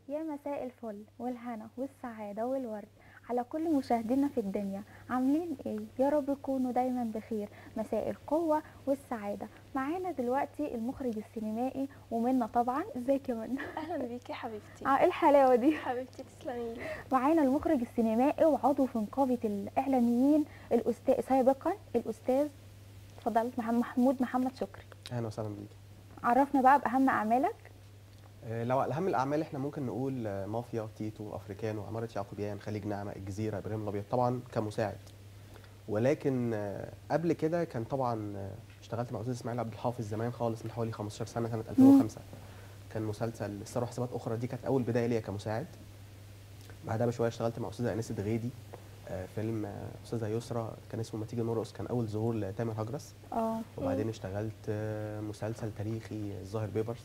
يا مساء الفل والهنا والسعادة والورد على كل مشاهدينا في الدنيا عاملين ايه يا رب تكونوا دايما بخير مساء القوة والسعادة معانا دلوقتي المخرج السينمائي ومنا طبعا ازيك يا منى اهلا بيكي حبيبتي اه ايه الحلاوة دي حبيبتي تسلمي لي معانا المخرج السينمائي وعضو في نقابة الإعلاميين الأستاذ سابقا الأستاذ اتفضل محمد محمود محمد شكري اهلا وسهلا بيك عرفنا بقى بأهم أعمالك آه، لو اهم الاعمال احنا ممكن نقول آه، مافيا تيتو افريكانو عماره يعقوبيان خليج نعمه الجزيره ابراهيم الابيض طبعا كمساعد ولكن آه، قبل كده كان طبعا آه، اشتغلت مع استاذ اسماعيل عبد الحافظ زمان خالص من حوالي 15 سنه سنه 2005 كان مسلسل الثروه حسابات اخرى دي كانت اول بدايه ليا كمساعد بعدها بشويه اشتغلت مع استاذه انسه غيدي آه، فيلم آه، استاذه يسرا كان اسمه ما تيجي نرقص كان اول ظهور لتامر هجرس اه وبعدين اشتغلت آه، مسلسل تاريخي الظاهر بيبرز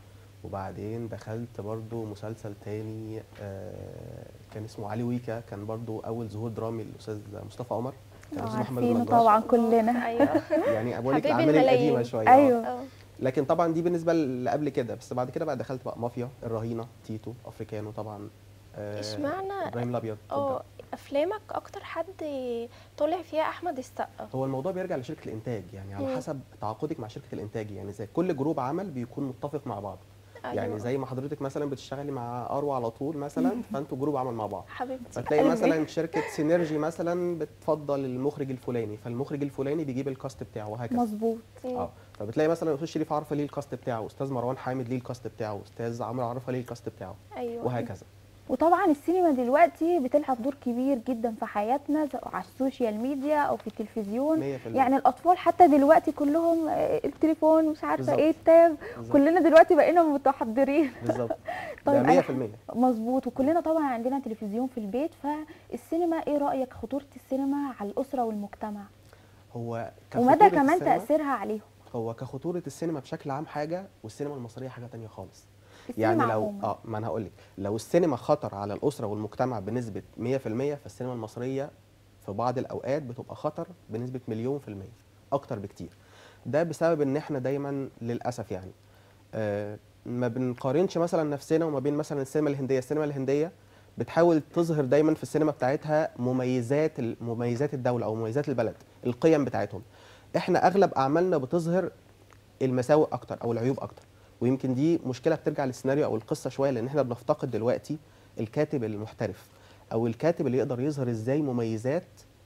وبعدين دخلت برضو مسلسل تاني آه، كان اسمه علي ويكا كان برضو اول ظهور درامي للاستاذ مصطفى عمر كان آه، الاستاذ محمد عارفينه النجار طبعا كلنا ايوه يعني بقول لك حبيب الاعمال القديمه الملايين. شويه آه. أيوه. اه لكن طبعا دي بالنسبه اللي قبل كده بس بعد كده بقى دخلت بقى مافيا الرهينه تيتو افريكانو طبعا آه، اشمعنى ابراهيم الابيض اه افلامك اكتر حد طالع فيها احمد السقا هو الموضوع بيرجع لشركه الانتاج يعني على مم. حسب تعاقدك مع شركه الانتاج يعني زي كل جروب عمل بيكون متفق مع بعض يعني أيوة. زي ما حضرتك مثلا بتشتغلي مع اروى على طول مثلا فانتوا جروب عمل مع بعض حبيبتي فتلاقي قلبي. مثلا شركه سينرجي مثلا بتفضل المخرج الفلاني فالمخرج الفلاني بيجيب الكاست بتاعه وهكذا مظبوط مم. اه فبتلاقي مثلا استاذ شريف عرفه ليه الكاست بتاعه استاذ مروان حامد ليه الكاست بتاعه استاذ عمرو عرفه ليه الكاست بتاعه ايوه وهكذا وطبعا السينما دلوقتي بتلعب دور كبير جدا في حياتنا سواء على السوشيال ميديا او في التلفزيون 100% يعني الاطفال حتى دلوقتي كلهم آه، التليفون مش عارفه بالظبط. ايه التاب بالظبط. كلنا دلوقتي بقينا متحضرين بالظبط طيب ده أنا- 100% مظبوط وكلنا طبعا عندنا تلفزيون في البيت فالسينما ايه رايك خطوره السينما على الاسره والمجتمع هو ومدى كخطورة كمان السينما- تاثيرها عليهم هو كخطوره السينما بشكل عام حاجه والسينما المصريه حاجه تانية خالص السينما يعني لو عموماً. اه ما انا هقول لك لو السينما خطر على الاسره والمجتمع بنسبه 100% فالسينما المصريه في بعض الاوقات بتبقى خطر بنسبه مليون في الميه اكتر بكتير ده بسبب ان احنا دايما للاسف يعني آه ما بنقارنش مثلا نفسنا وما بين مثلا السينما الهنديه السينما الهنديه بتحاول تظهر دايما في السينما بتاعتها مميزات ال- مميزات الدوله او مميزات البلد القيم بتاعتهم احنا اغلب اعمالنا بتظهر المساوئ اكتر او العيوب اكتر ويمكن دي مشكله بترجع للسيناريو او القصه شويه لان احنا بنفتقد دلوقتي الكاتب المحترف او الكاتب اللي يقدر يظهر ازاي مميزات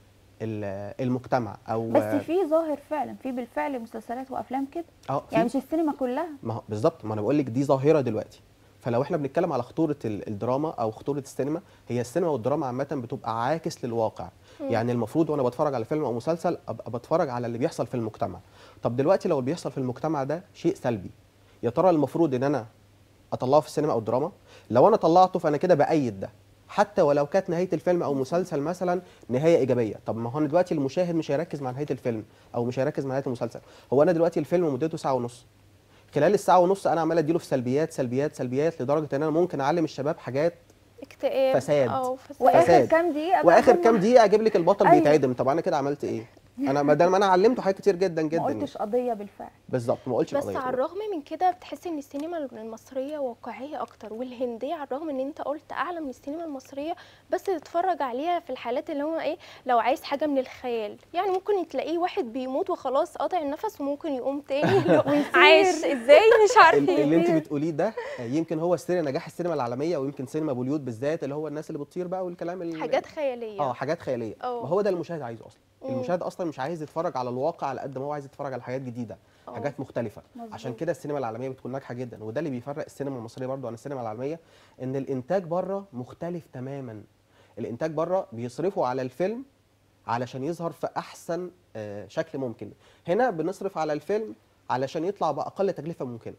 ال- المجتمع او بس في ظاهر فعلا في بالفعل مسلسلات وافلام كده اه في- يعني مش السينما كلها ما هو بالظبط ما انا بقول لك دي ظاهره دلوقتي فلو احنا بنتكلم على خطوره ال- الدراما او خطوره السينما هي السينما والدراما عامه بتبقى عاكس للواقع يعني المفروض وانا بتفرج على فيلم او مسلسل ابقى بتفرج على اللي بيحصل في المجتمع طب دلوقتي لو اللي بيحصل في المجتمع ده شيء سلبي يا ترى المفروض ان انا اطلعه في السينما او الدراما لو انا طلعته فانا كده بايد ده حتى ولو كانت نهايه الفيلم او مسلسل مثلا نهايه ايجابيه طب ما هو أنا دلوقتي المشاهد مش هيركز مع نهايه الفيلم او مش هيركز مع نهايه المسلسل هو انا دلوقتي الفيلم مدته ساعه ونص خلال الساعه ونص انا عمال اديله في سلبيات سلبيات سلبيات لدرجه ان انا ممكن اعلم الشباب حاجات اكتئاب فساد. اه فساد واخر فساد. كام دقيقه بقى واخر هم- كام دقيقه اجيب لك البطل أيوة. بيتعدم طب انا كده عملت ايه انا ما دام انا علمته حاجات كتير جدا جدا ما يعني. قلتش قضيه بالفعل بالظبط ما قلتش بس قضية. على الرغم من كده بتحس ان السينما المصريه واقعيه اكتر والهنديه على الرغم ان انت قلت اعلى من السينما المصريه بس تتفرج عليها في الحالات اللي هو ايه لو عايز حاجه من الخيال يعني ممكن تلاقيه واحد بيموت وخلاص قاطع النفس وممكن يقوم تاني اللي هو عايش ازاي مش عارفه ال- اللي انت بتقوليه ده آه، يمكن هو سر نجاح السينما العالميه ويمكن سينما بوليود بالذات اللي هو الناس اللي بتطير بقى والكلام اللي حاجات خياليه اه حاجات خياليه اه. ما هو ده المشاهد عايزه اصلا مم. المشاهد اصلا مش عايز يتفرج على الواقع على قد ما هو عايز يتفرج على حاجات جديده اه. حاجات مختلفه مظبوط. عشان كده السينما العالميه بتكون ناجحه جدا وده اللي بيفرق السينما المصريه برضو عن السينما العالميه ان الانتاج بره مختلف تماما الانتاج بره بيصرفوا على الفيلم علشان يظهر في احسن آه، شكل ممكن هنا بنصرف على الفيلم علشان يطلع باقل تكلفه ممكنه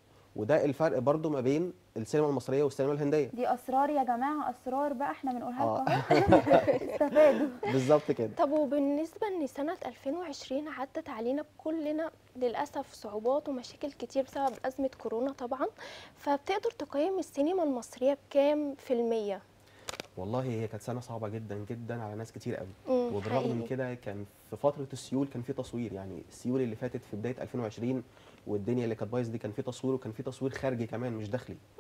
وده الفرق برضو ما بين السينما المصريه والسينما الهنديه دي اسرار يا جماعه اسرار بقى احنا بنقولها آه. لكم اهو استفادوا بالظبط كده طب وبالنسبة ان سنة 2020 عدت علينا كلنا للأسف صعوبات ومشاكل كتير بسبب أزمة كورونا طبعا فبتقدر تقيم السينما المصرية بكام في المية؟ والله هي كانت سنه صعبه جدا جدا على ناس كتير قوي مم، وبالرغم من حقيقي. كده كان في فتره السيول كان في تصوير يعني السيول اللي فاتت في بدايه 2020 والدنيا اللي كانت بايظه دي كان في تصوير وكان في تصوير خارجي كمان مش داخلي مم.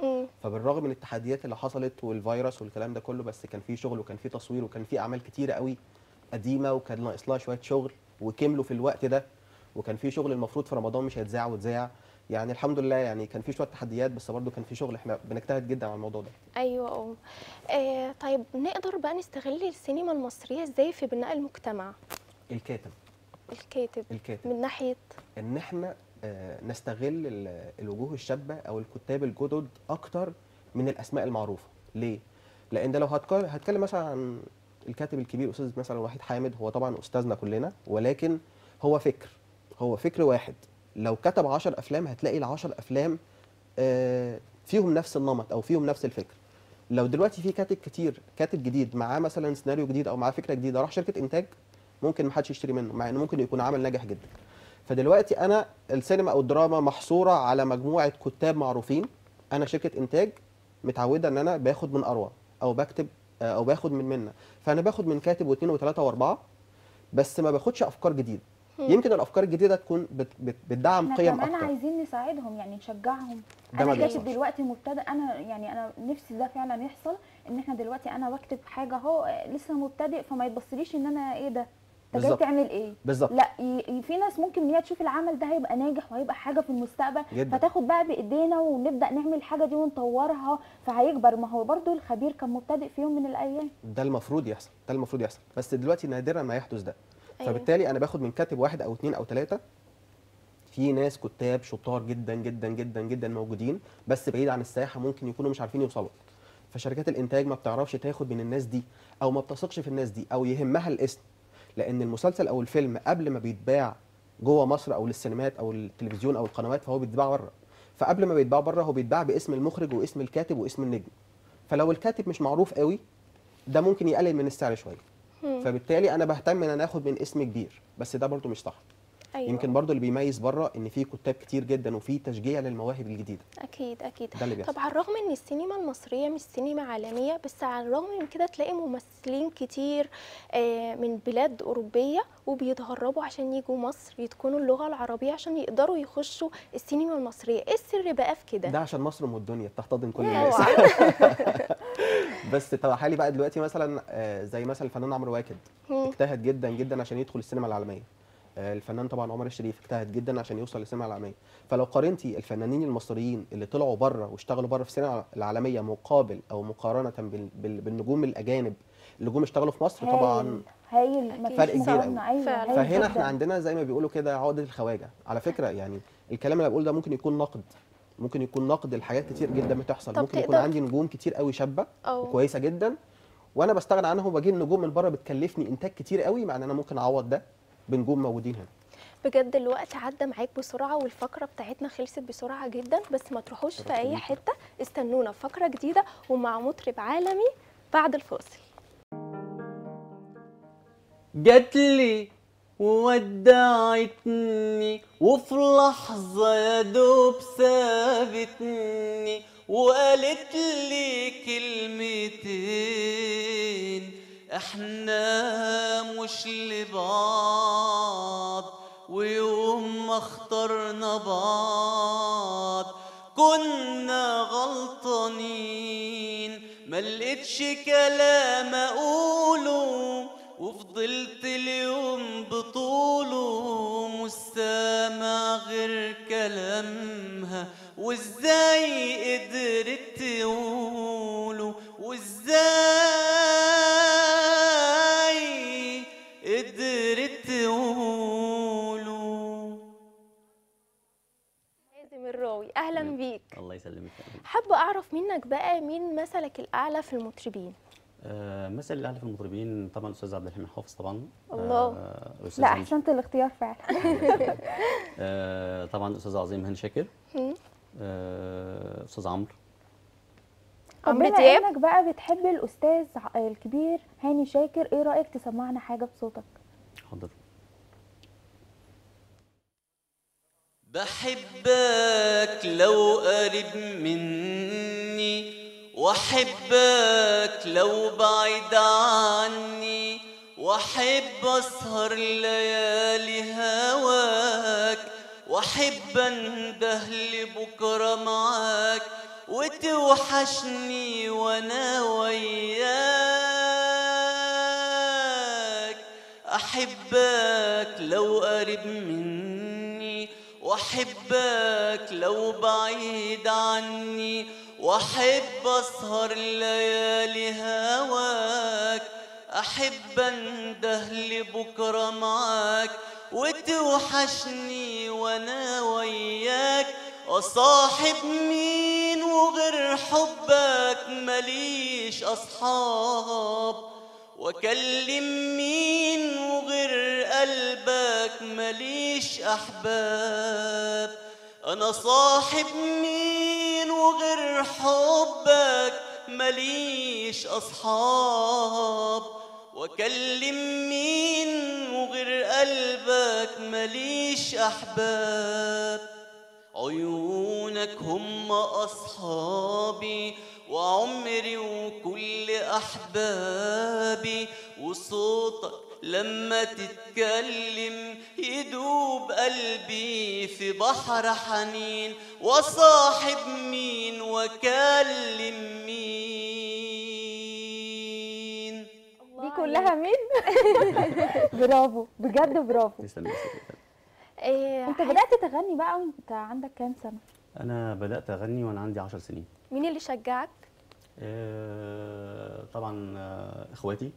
فبالرغم من التحديات اللي حصلت والفيروس والكلام ده كله بس كان في شغل وكان في تصوير وكان في اعمال كتيره قوي قديمه وكان ناقص لها شويه شغل وكملوا في الوقت ده وكان في شغل المفروض في رمضان مش هيتذاع واتذاع يعني الحمد لله يعني كان في شويه تحديات بس برضه كان في شغل احنا بنجتهد جدا على الموضوع ده ايوه اه آه، طيب نقدر بقى نستغل السينما المصريه ازاي في بناء المجتمع الكاتب الكاتب الكاتب من ناحيه ان احنا آه، نستغل ال- الوجوه الشابه او الكتاب الجدد اكتر من الاسماء المعروفه ليه لان لو هتك- هتكلم مثلا عن الكاتب الكبير استاذ مثلا وحيد حامد هو طبعا استاذنا كلنا ولكن هو فكر هو فكر واحد لو كتب 10 افلام هتلاقي ال10 افلام آه، فيهم نفس النمط او فيهم نفس الفكر لو دلوقتي في كاتب كتير كاتب جديد معاه مثلا سيناريو جديد او معاه فكره جديده راح شركه انتاج ممكن ما حدش يشتري منه مع انه ممكن يكون عمل ناجح جدا فدلوقتي انا السينما او الدراما محصوره على مجموعه كتاب معروفين انا شركه انتاج متعوده ان انا باخد من اروى او بكتب آه، او باخد من منا فانا باخد من كاتب واثنين وثلاثه واربعه بس ما باخدش افكار جديده مم. يمكن الافكار الجديده تكون بت بت بتدعم احنا قيم كمان اكتر عايزين نساعدهم يعني نشجعهم ده ما انا كاتب بيحصلش. دلوقتي مبتدئ انا يعني انا نفسي ده فعلا يحصل ان احنا دلوقتي انا بكتب حاجه اهو لسه مبتدئ فما يتبصليش ان انا ايه ده انت جاي بالظبط. تعمل ايه بالظبط لا ي- ي- في ناس ممكن ان هي تشوف العمل ده هيبقى ناجح وهيبقى حاجه في المستقبل جدا فتاخد بقى بايدينا ونبدا نعمل الحاجه دي ونطورها فهيكبر ما هو برضو الخبير كان مبتدئ في يوم من الايام ده المفروض يحصل ده المفروض يحصل بس دلوقتي نادرا ما يحدث ده أيوة. فبالتالي انا باخد من كاتب واحد او اثنين او ثلاثه في ناس كتاب شطار جدا جدا جدا جدا موجودين بس بعيد عن الساحه ممكن يكونوا مش عارفين يوصلوا فشركات الانتاج ما بتعرفش تاخد من الناس دي او ما بتثقش في الناس دي او يهمها الاسم لان المسلسل او الفيلم قبل ما بيتباع جوه مصر او للسينمات او التلفزيون او القنوات فهو بيتباع بره فقبل ما بيتباع بره هو بيتباع باسم المخرج واسم الكاتب واسم النجم فلو الكاتب مش معروف قوي ده ممكن يقلل من السعر شويه مم. فبالتالي انا بهتم ان انا اخد من اسم كبير بس ده برضو مش صح ايوه يمكن برضو اللي بيميز بره ان في كتاب كتير جدا وفي تشجيع للمواهب الجديده اكيد اكيد ده اللي بيحصل طب على الرغم ان السينما المصريه مش سينما عالميه بس على الرغم من كده تلاقي ممثلين كتير آه، من بلاد اوروبيه وبيتهربوا عشان يجوا مصر يتقنوا اللغه العربيه عشان يقدروا يخشوا السينما المصريه ايه السر بقى في كده ده عشان مصر ام الدنيا بتحتضن كل يا الناس اوعى. بس طب حالي بقى دلوقتي مثلا آه، زي مثلا الفنان عمرو واكد مم. اجتهد جدا جدا عشان يدخل السينما العالميه آه، الفنان طبعا عمر الشريف اجتهد جدا عشان يوصل للسينما العالميه فلو قارنتي الفنانين المصريين اللي طلعوا بره واشتغلوا بره في السينما العالميه مقابل او مقارنه بال- بال- بالنجوم الاجانب اللي جم اشتغلوا في مصر طبعا هايل أكيد. مفيش فرق كبير مقارنة، قوي. ايوه فعلا. هايل فهنا جداً. احنا عندنا زي ما بيقولوا كده عقده الخواجه على فكره يعني الكلام اللي بقوله ده ممكن يكون نقد ممكن يكون نقد لحاجات كتير جدا بتحصل طب ممكن يكون تقدر- عندي نجوم كتير قوي شابه أو. وكويسه جدا وانا بستغنى عنهم وبجيب نجوم من بره بتكلفني انتاج كتير قوي مع ان انا ممكن اعوض ده بنجوم موجودين هنا بجد الوقت عدى معاك بسرعه والفقره بتاعتنا خلصت بسرعه جدا بس ما تروحوش في شرف اي ليكي. حته استنونا في فقره جديده ومع مطرب عالمي بعد الفاصل جاتلي وودعتني وفي لحظة يا دوب سابتني وقالت لي كلمتين احنا مش لبعض ويوم ما اخترنا بعض كنا غلطانين ملقتش كلام اقوله وفضلت اليوم بطوله مش سامع غير كلامها وازاي قدرت تقوله وازاي قدرت تقوله لازم الراوي اهلا بيك الله يسلمك حابه اعرف منك بقى مين مثلك الاعلى في المطربين آه مثل الاهلي في المطربين طبعا الاستاذ عبد الحليم حافظ طبعا الله. آه الأستاذ لا هاني- احسنت الاختيار فعلا آه طبعا الاستاذ عظيم هاني شاكر هم؟ آه استاذ عمرو طب عمرو بما دياب انك بقى بتحب الاستاذ ع- الكبير هاني شاكر ايه رايك تسمعنا حاجه بصوتك حاضر بحبك لو قريب مني واحبك لو بعيد عني واحب اسهر ليالي هواك واحب انده لبكره معاك وتوحشني وانا وياك احبك لو قريب مني واحبك لو بعيد عني واحب اسهر ليالي هواك احب انده لبكره معاك وتوحشني وانا وياك اصاحب مين وغير حبك ماليش اصحاب واكلم مين وغير قلبك ماليش احباب انا صاحب مين وغير حبك ماليش اصحاب واكلم مين وغير قلبك ماليش احباب عيونك هم أصحابي وعمري وكل أحبابي وصوتك لما تتكلم يدوب قلبي في بحر حنين وصاحب مين وكلم مين دي كلها مين برافو بجد برافو تسلم يا سيدي. إيه انت بدات تغني بقى وانت عندك كام سنه انا بدات اغني وانا عندي 10 سنين مين اللي شجعك آه، طبعا آه، اخواتي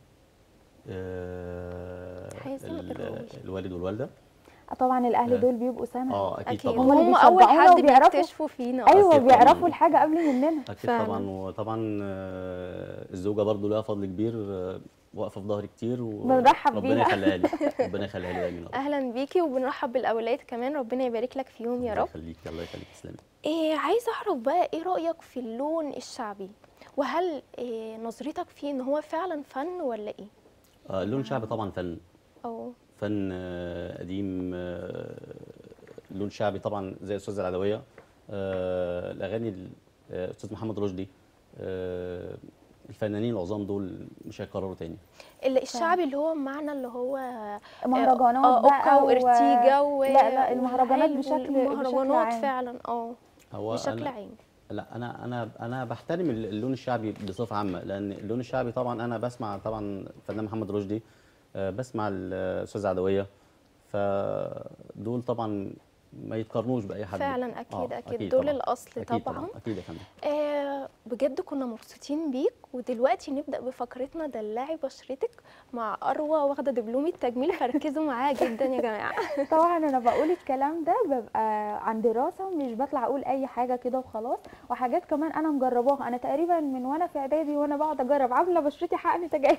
آه، حازم ال- الراوي. الوالد والوالده طبعا الاهل آه. دول بيبقوا سند اه اكيد اكيد طبعا هما اللي هم اول بيشجعونا حد وبيعرفوا- بيكتشفوا فينا ايوه أكيد طبعاً. بيعرفوا الحاجه قبل مننا اكيد فعلاً. طبعا وطبعا آه، الزوجه برضو لها فضل كبير آه، واقفه في ظهري كتير بنرحب ربنا بيها. يخليها لي ربنا يخليها لي دايما يا رب. اهلا بيكي وبنرحب بالاولاد كمان ربنا يبارك لك فيهم يا الله رب يخليك الله يخليك تسلمي إيه عايزه اعرف بقى ايه رايك في اللون الشعبي وهل إيه نظرتك فيه ان هو فعلا فن ولا ايه آه، اللون شعبي طبعا فن او فن آه، قديم آه، لون شعبي طبعا زي الاستاذه العدويه آه، الاغاني ال- آه، الاستاذ محمد رشدي آه، الفنانين العظام دول مش هيكرروا تاني ال- الشعبي اللي هو معنى اللي هو مهرجانات آه، بقى اوكا وارتيجا و... لا لا المهرجانات والعيل بشكل والمهرجانات بشكل عام. فعلا اه هو بشكل أنا- عام لا انا انا انا بحترم ال- اللون الشعبي بصفه عامه لان اللون الشعبي طبعا انا بسمع طبعا الفنان محمد رشدي آه، بسمع الاستاذه عدويه فدول طبعا ما يتقارنوش باي حد فعلا اكيد آه، اكيد, دول طبعاً. الاصل اكيد طبعا اكيد يا فندم آه بجد كنا مبسوطين بيك ودلوقتي نبدا بفقرتنا دلعي بشرتك مع اروى واخده دبلوم التجميل فركزوا معاها جدا يا جماعه طبعا انا بقول الكلام ده ببقى عن دراسه مش بطلع اقول اي حاجه كده وخلاص وحاجات كمان انا مجرباها انا تقريبا من وانا في اعدادي وانا بقعد اجرب عامله بشرتي حقن تجاهل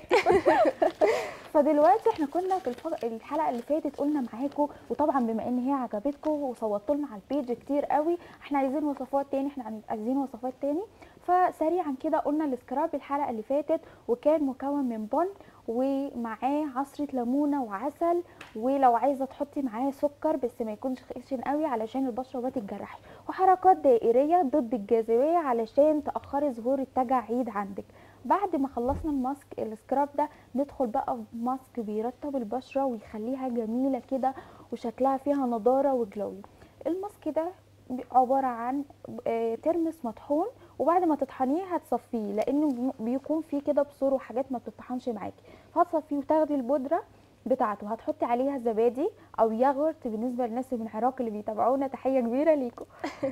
فدلوقتي احنا كنا في الفق... الحلقه اللي فاتت قلنا معاكم وطبعا بما ان هي عجبتكم وصوتوا لنا على البيج كتير قوي احنا عايزين وصفات تاني احنا عايزين وصفات تاني فسريعا كده قلنا السكراب الحلقه اللي فاتت وكان مكون من بن ومعاه عصره ليمونه وعسل ولو عايزه تحطي معاه سكر بس ما يكونش خشن قوي علشان البشره ما تتجرحش وحركات دائريه ضد الجاذبيه علشان تاخري ظهور التجاعيد عندك بعد ما خلصنا الماسك السكراب ده ندخل بقى في ماسك بيرطب البشره ويخليها جميله كده وشكلها فيها نضاره وجلوي الماسك ده بي- عباره عن آه، ترمس مطحون وبعد ما تطحنيه هتصفيه لانه بي- بيكون فيه كده بثور وحاجات ما بتطحنش معاكي فهتصفيه وتاخدي البودره بتاعته هتحطي عليها زبادي او ياغورت بالنسبه للناس من العراق اللي بيتابعونا تحيه كبيره ليكم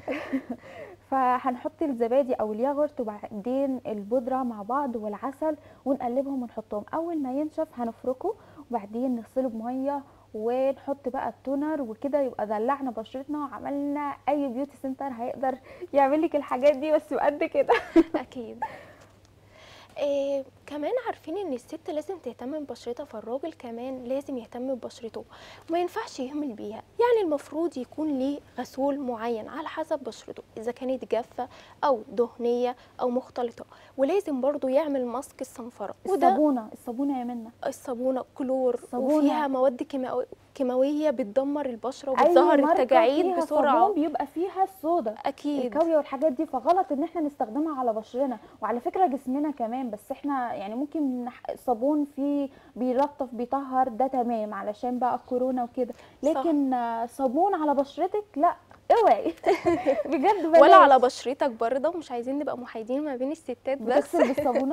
فهنحط الزبادي او الياغورت وبعدين البودره مع بعض والعسل ونقلبهم ونحطهم اول ما ينشف هنفركه وبعدين نغسله بميه ونحط بقى التونر وكده يبقى دلعنا بشرتنا وعملنا اي بيوتي سنتر هيقدر يعمل لك الحاجات دي بس بقد كده اكيد إيه كمان عارفين ان الست لازم تهتم ببشرتها فالراجل كمان لازم يهتم ببشرته وما ينفعش يهمل بيها يعني المفروض يكون ليه غسول معين على حسب بشرته اذا كانت جافه او دهنيه او مختلطه ولازم برضو يعمل ماسك الصنفره وده الصابونه الصابونه يا منى الصابونه كلور الصابونة. وفيها مواد كيماوي- كيماويه بتدمر البشره أي وبتظهر ماركة التجاعيد فيها بسرعه صابون بيبقى فيها الصودا اكيد الكاويه والحاجات دي فغلط ان احنا نستخدمها على بشرنا وعلى فكره جسمنا كمان بس احنا يعني ممكن نح- صابون فيه بيلطف بيطهر ده تمام علشان بقى الكورونا وكده لكن آه، صابون على بشرتك لا اوعي بجد ولا بلاش. على بشرتك برضه ومش عايزين نبقى محايدين ما بين الستات بس بتغسل بالصابونه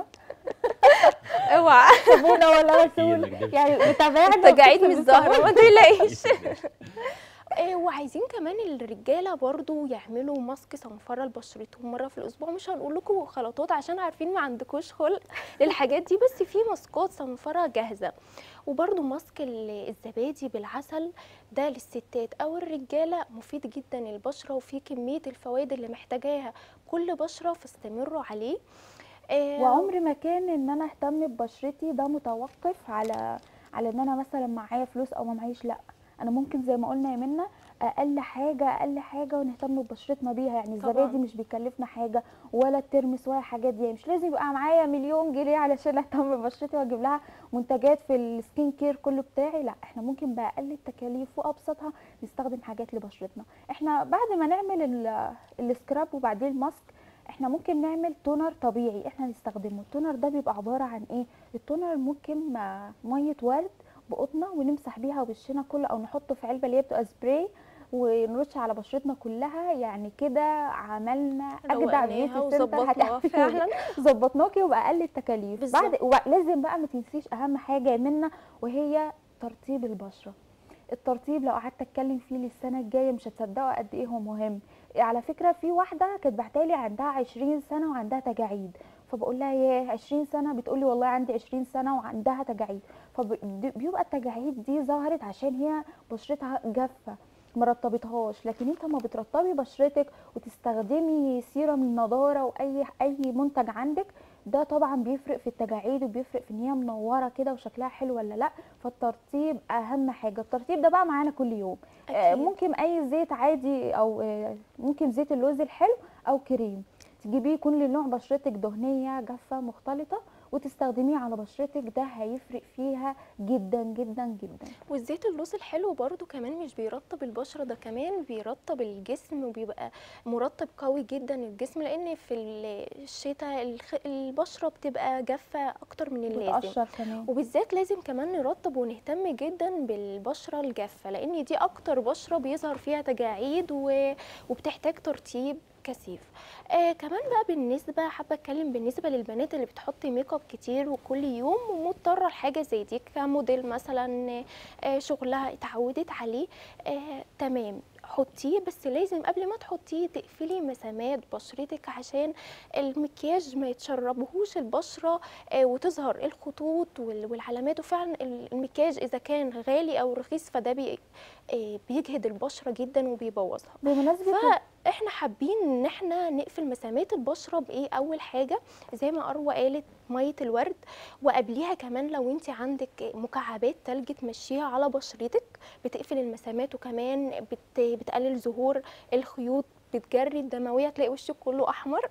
اوعى صابونه ولا هي غسول اللي كدبت. يعني بتابعنا تجاعيد وبتغسل مش ظاهره بالصابونة. ما تقلقيش إيه وعايزين كمان الرجاله برضو يعملوا ماسك صنفره لبشرتهم مره في الاسبوع مش هنقول لكم خلطات عشان عارفين ما عندكوش خلق للحاجات دي بس في ماسكات صنفره جاهزه وبرضو ماسك ال- الزبادي بالعسل ده للستات او الرجاله مفيد جدا للبشره وفيه كميه الفوائد اللي محتاجاها كل بشره فاستمروا عليه آه، وعمر ما كان ان انا اهتم ببشرتي ده متوقف على على ان انا مثلا معايا فلوس او ما معيش لا انا ممكن زي ما قلنا يا منى اقل حاجه اقل حاجه ونهتم ببشرتنا بيها يعني طبعاً. الزبادي مش بيكلفنا حاجه ولا الترمس ولا الحاجات دي يعني مش لازم يبقى معايا مليون جنيه علشان اهتم ببشرتي واجيب لها منتجات في السكين كير كله بتاعي لا احنا ممكن باقل التكاليف وابسطها نستخدم حاجات لبشرتنا احنا بعد ما نعمل ال- السكراب وبعدين الماسك احنا ممكن نعمل تونر طبيعي احنا نستخدمه التونر ده بيبقى عباره عن ايه التونر ممكن مع ميه ورد بقطنه ونمسح بيها وشنا كله او نحطه في علبه اللي هي بتبقى سبراي ونرش على بشرتنا كلها يعني كده عملنا اجدع بيوتي روقناها سنتر وظبطناها هتعملي فعلا ظبطناكي وباقل التكاليف بالظبط. بعد ولازم بقى ما تنسيش اهم حاجه منا وهي ترطيب البشره الترطيب لو قعدت اتكلم فيه للسنه الجايه مش هتصدقوا قد ايه هو مهم على فكره في واحده كانت بعتالي عندها 20 سنه وعندها تجاعيد فبقول لها ياه 20 سنه بتقولي والله عندي 20 سنه وعندها تجاعيد فبيبقى التجاعيد دي ظهرت عشان هي بشرتها جافه ما رطبتهاش لكن انت ما بترطبي بشرتك وتستخدمي سيرم النضاره واي اي منتج عندك ده طبعا بيفرق في التجاعيد وبيفرق في ان هي منوره كده وشكلها حلو ولا لا فالترطيب اهم حاجه الترطيب ده بقى معانا كل يوم آه، أكيد. ممكن اي زيت عادي او آه، ممكن زيت اللوز الحلو او كريم تجيبيه يكون لنوع بشرتك دهنيه جافه مختلطه وتستخدميه على بشرتك ده هيفرق فيها جدا جدا جدا والزيت اللوز الحلو برضو كمان مش بيرطب البشرة ده كمان بيرطب الجسم وبيبقى مرطب قوي جدا الجسم لان في ال- الشتاء الخ- البشرة بتبقى جافة اكتر من اللازم بتقشر كمان وبالذات لازم كمان نرطب ونهتم جدا بالبشرة الجافة لان دي اكتر بشرة بيظهر فيها تجاعيد و- وبتحتاج ترطيب كثيف آه كمان بقى بالنسبه حابه اتكلم بالنسبه للبنات اللي بتحط ميك اب كتير وكل يوم ومضطره لحاجه زي دي كموديل مثلا آه شغلها اتعودت عليه آه تمام حطيه بس لازم قبل ما تحطيه تقفلي مسامات بشرتك عشان المكياج ما يتشربهوش البشره آه وتظهر الخطوط وال- والعلامات وفعلا المكياج اذا كان غالي او رخيص فده بي آه بيجهد البشره جدا وبيبوظها بمناسبه فاحنا حابين ان احنا نقفل مسامات البشره بايه اول حاجه زي ما اروى قالت ميه الورد وقبليها كمان لو انت عندك مكعبات تلج تمشيها على بشرتك بتقفل المسامات وكمان بت بتقلل ظهور الخيوط بتجري الدمويه تلاقي وشك كله احمر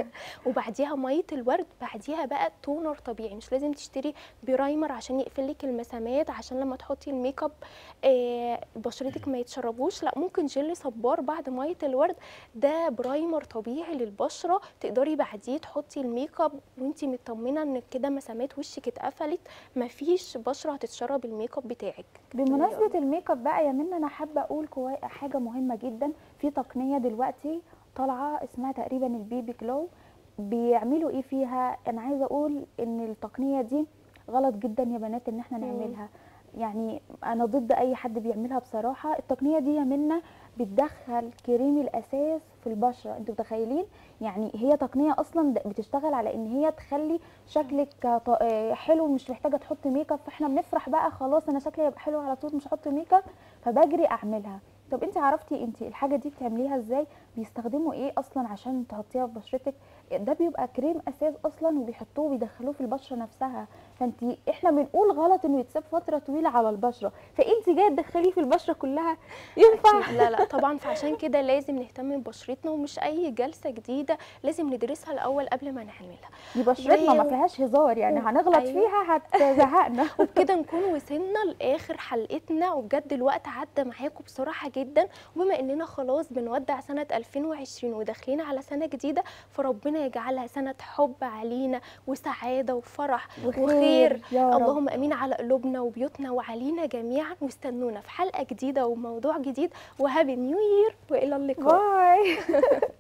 وبعديها ميه الورد بعديها بقى تونر طبيعي مش لازم تشتري برايمر عشان يقفل لك المسامات عشان لما تحطي الميك اب آه، بشرتك ما يتشربوش لا ممكن جل صبار بعد ميه الورد ده برايمر طبيعي للبشره تقدري بعديه تحطي الميك اب وانتي مطمنه ان كده مسامات وشك اتقفلت مفيش بشره هتتشرب الميك اب بتاعك بمناسبة الميك اب بقى يا منى انا حابة اقول كوا- حاجة مهمة جدا في تقنية دلوقتي طالعة اسمها تقريبا البيبي جلو بيعملوا ايه فيها انا عايزة اقول ان التقنية دي غلط جدا يا بنات ان احنا مم. نعملها يعني انا ضد اي حد بيعملها بصراحة التقنية دي يا منى بتدخل كريم الاساس في البشرة انتوا متخيلين يعني هي تقنية اصلا د- بتشتغل على ان هي تخلي شكلك ط- آه، حلو مش محتاجة تحط ميك اب فاحنا بنفرح بقى خلاص انا شكلي هيبقى حلو على طول مش هحط ميك اب فبجري اعملها طب انت عرفتي انت الحاجه دي بتعمليها ازاي بيستخدموا ايه اصلا عشان تحطيها في بشرتك ده بيبقى كريم اساس اصلا وبيحطوه وبيدخلوه في البشره نفسها فانت احنا بنقول غلط انه يتساب فتره طويله على البشره فانت جايه تدخليه في البشره كلها ينفع لا لا طبعا فعشان كده لازم نهتم ببشرتنا ومش اي جلسه جديده لازم ندرسها الاول قبل ما نعملها دي بشرتنا ما و- فيهاش هزار يعني و- هنغلط أيوة. فيها هتزهقنا وبكده نكون وصلنا لاخر حلقتنا وبجد الوقت عدى معاكم بسرعه جدا وبما اننا خلاص بنودع سنه 2020 وداخلين على سنه جديده فربنا يجعلها سنه حب علينا وسعاده وفرح وخير. وخير خير يا رب. اللهم امين على قلوبنا وبيوتنا وعلينا جميعا واستنونا في حلقه جديده وموضوع جديد وهابي نيو يير والى اللقاء باي